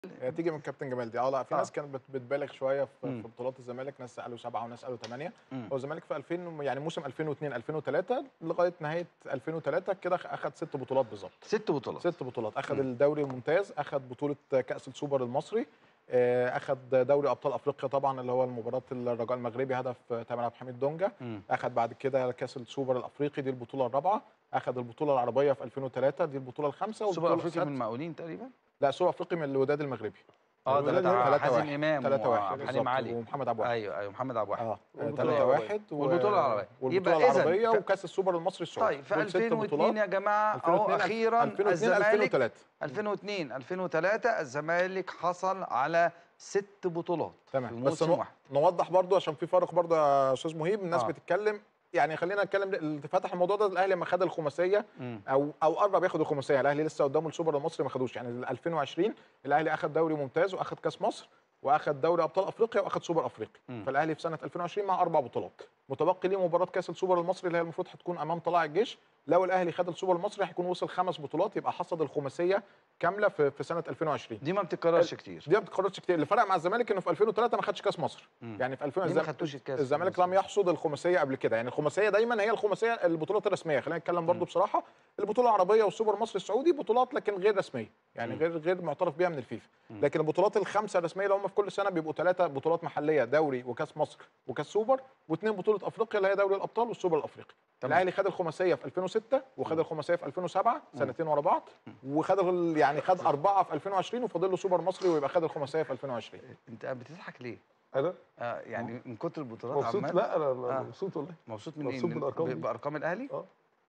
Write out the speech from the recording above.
هي تيجي من كابتن جمال دي اه لا في آه. ناس كانت بت- بتبالغ شويه في, مم. في بطولات الزمالك ناس قالوا سبعه وناس قالوا ثمانيه مم. هو الزمالك في 2000 يعني موسم 2002 2003 لغايه نهايه 2003 كده اخذ ست بطولات بالظبط ست بطولات ست بطولات اخذ مم. الدوري الممتاز اخذ بطوله كاس السوبر المصري آه، اخذ دوري ابطال افريقيا طبعا اللي هو المباراه الرجاء المغربي هدف تامر عبد الحميد دونجا مم. اخذ بعد كده كاس السوبر الافريقي دي البطوله الرابعه اخذ البطوله العربيه في 2003 دي البطوله الخامسه السوبر والبطوله الافريقي من السادسة- المقاولين تقريبا لا السوبر الافريقي من الوداد المغربي اه الوداد ده بتاع تلاتة حازم واحد. امام 3 1 وحليم علي ومحمد عبد الواحد ايوه ايوه محمد عبد الواحد اه والبطولة 3 العربية. 1 والبطولة العربية. والبطوله يبقى إذن العربيه ف- وكاس السوبر المصري السعودي طيب في دول ست 2002 بطولات. يا جماعه اهو 2002 اخيرا 2002 الزمالك 2003 2002 2003 الزمالك حصل على ست بطولات في تمام بس موسم نو- واحد نوضح برضو عشان في فرق برضو يا استاذ مهيب الناس آه. بتتكلم يعني خلينا نتكلم اللي فتح الموضوع ده الاهلي لما خد الخماسيه مم. او او قرب ياخد الخماسيه الاهلي لسه قدامه السوبر المصري ما خدوش يعني ال 2020 الاهلي اخد دوري ممتاز واخد كاس مصر واخد دوري ابطال افريقيا واخد سوبر افريقي مم. فالاهلي في سنه 2020 مع اربع بطولات متبقي ليه مباراه كاس السوبر المصري اللي هي المفروض هتكون امام طلائع الجيش لو الاهلي خد السوبر المصري هيكون وصل خمس بطولات يبقى حصد الخماسيه كامله في, في سنه 2020 دي ما بتتكررش كتير دي ما بتتكررش كتير اللي فرق مع الزمالك انه في 2003 ما خدش كاس مصر مم. يعني في 2000 ليه ما الزم- خدتوش الكاس الزمالك لم يحصد الخماسيه قبل كده يعني الخماسيه دايما هي الخماسيه البطولات الرسميه خلينا نتكلم برضو مم. بصراحه البطوله العربيه والسوبر المصري السعودي بطولات لكن غير رسميه يعني مم. غير غير معترف بيها من الفيفا مم. لكن البطولات الخمسه الرسميه اللي هم في كل سنه بيبقوا ثلاثه بطولات محليه دوري وكاس مصر وكاس سوبر واثنين بطوله افريقيا اللي هي دوري الابطال والسوبر الافريقي تمام. الاهلي خد الخماسيه في 2006 وخد الخماسيه في 2007 سنتين ورا بعض وخد ال- يعني خد اربعه في 2020 وفاضل له سوبر مصري ويبقى خد الخماسيه في 2020 انت بتضحك ليه؟ انا آه يعني من كتر البطولات مبسوط عمال لا انا أنا آه. مبسوط والله مبسوط من ايه؟ مبسوط من- بالأرقام ب- دي. بارقام الاهلي؟ اه